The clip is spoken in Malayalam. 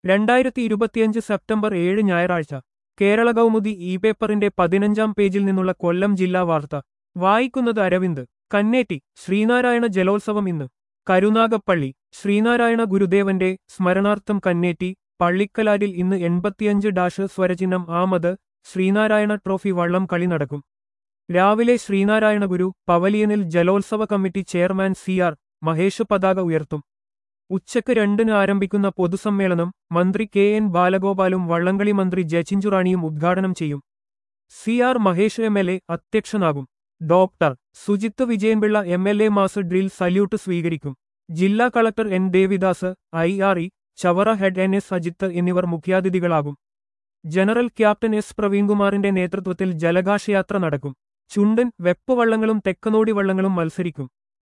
രണ്ടായിരത്തി ഇരുപത്തിയഞ്ച് സെപ്റ്റംബർ ഏഴ് ഞായറാഴ്ച കേരള കൗമുദി ഇ പേപ്പറിന്റെ പതിനഞ്ചാം പേജിൽ നിന്നുള്ള കൊല്ലം ജില്ലാ വാർത്ത വായിക്കുന്നത് അരവിന്ദ് കന്നേറ്റി ശ്രീനാരായണ ജലോത്സവം ഇന്ന് കരുനാഗപ്പള്ളി ശ്രീനാരായണ ഗുരുദേവന്റെ സ്മരണാർത്ഥം കന്നേറ്റി പള്ളിക്കലാരിൽ ഇന്ന് എൺപത്തിയഞ്ച് ഡാഷ് സ്വരചിഹ്നം ആമത് ശ്രീനാരായണ ട്രോഫി വള്ളം കളി നടക്കും രാവിലെ ശ്രീനാരായണ ഗുരു പവലിയനിൽ ജലോത്സവ committee chairman C R Mahesh പതാക ഉയർത്തും ഉച്ചയ്ക്ക് രണ്ടിന് ആരംഭിക്കുന്ന പൊതുസമ്മേളനം മന്ത്രി കെ എൻ ബാലഗോപാലും വള്ളംകളി മന്ത്രി ജച്ചിഞ്ചുറാണിയും ഉദ്ഘാടനം ചെയ്യും C R Mahesh M L A അധ്യക്ഷനാകും doctor Sujith Vijayanpillai M L A mass drill salute സ്വീകരിക്കും ജില്ലാ collector N Devidas I R E Chavara head N S Ajith എന്നിവർ മുഖ്യാതിഥികളാകും ജനറൽ ക്യാപ്റ്റൻ എസ് പ്രവീൺകുമാറിന്റെ നേതൃത്വത്തിൽ ജലഘാഷയാത്ര നടക്കും ചുണ്ടൻ വെപ്പ് വള്ളങ്ങളും തെക്കനോടി വള്ളങ്ങളും മത്സരിക്കും